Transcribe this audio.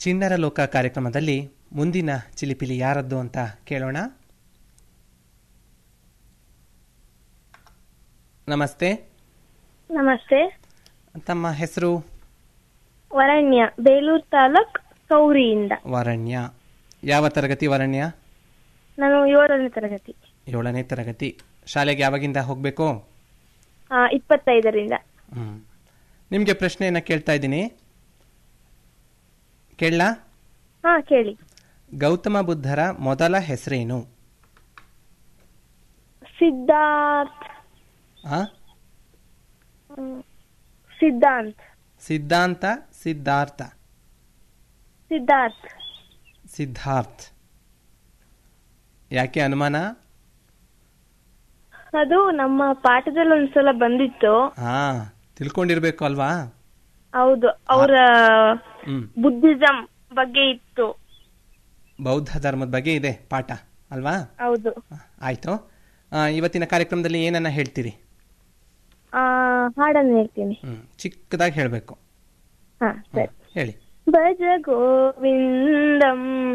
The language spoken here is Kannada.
ಚಿಣ್ಣರ ಲೋಕ ಕಾರ್ಯಕ್ರಮದಲ್ಲಿ ಮುಂದಿನ ಚಿಲಿಪಿಲಿ ಯಾರದ್ದು ಅಂತ ಕೇಳೋಣ ನಮಸ್ತೆ ನಮಸ್ತೆ ತಮ್ಮ ಹೆಸರು ವರಣ್ಯ ಬೇಲೂರು ತಾಲೂಕ್ ಕೌರಿಯಿಂದ ವರಣ್ಯ ಯಾವ ತರಗತಿ ವರಣ್ಯ ನಾನು ಏಳನೇ ತರಗತಿ ಏಳನೇ ತರಗತಿ ಶಾಲೆಗೆ ಯಾವಾಗಿಂದ ಹೋಗಬೇಕು ಆ, ಇಪ್ಪತ್ತೈದರಿಂದ ಹ್ಮ್ ನಿಮಗೆ ಪ್ರಶ್ನೆಯನ್ನ ಕೇಳ್ತಾ ಇದ್ದೀನಿ ಕೇಳಲಾ ಹಾ ಕೇಳಿ ಗೌತಮ ಬುದ್ಧರ ಮೊದಲ ಹೆಸರೇನು ಸಿದ್ಧಾರ್ಥ್ ಆ ಹ್ಮ್, ಸಿದ್ಧಾಂತ್ ಸಿದ್ಧಾಂತ ಸಿದ್ಧಾರ್ಥ ಸಿದ್ಧಾರ್ಥ್ ಸಿದ್ಧಾರ್ಥ್ ಯಾಕೆ ಅನುಮಾನ ಅದು ನಮ್ಮ ಪಾಠದಲ್ಲಿ ಒಂದ್ಸಲ ಬಂದಿತ್ತು ಹಾ ತಿಳ್ಕೊಂಡಿರ್ಬೇಕು ಅಲ್ವಾ ಹೌದು ಅವರ ಹ್ಮ್ ಬುದ್ಧಿಸಂ ಬಗ್ಗೆ ಇತ್ತು ಬೌದ್ಧ ಧರ್ಮದ ಬಗ್ಗೆ ಇದೆ ಪಾಠ ಅಲ್ವಾ ಹೌದು ಆ, ಆಯ್ತು ಆ, ಇವತ್ತಿನ ಕಾರ್ಯಕ್ರಮದಲ್ಲಿ ಏನನ್ನ ಹೇಳ್ತೀರಿ ಆ ಹಾಡನ್ನು ಹೇಳ್ತೀನಿ ಹ್ಮ್ ಚಿಕ್ಕದಾಗಿ ಹೇಳಬೇಕು ಹಾ ಸರಿ ಹೇಳಿ ಭಜ ಗೋವಿಂದಂ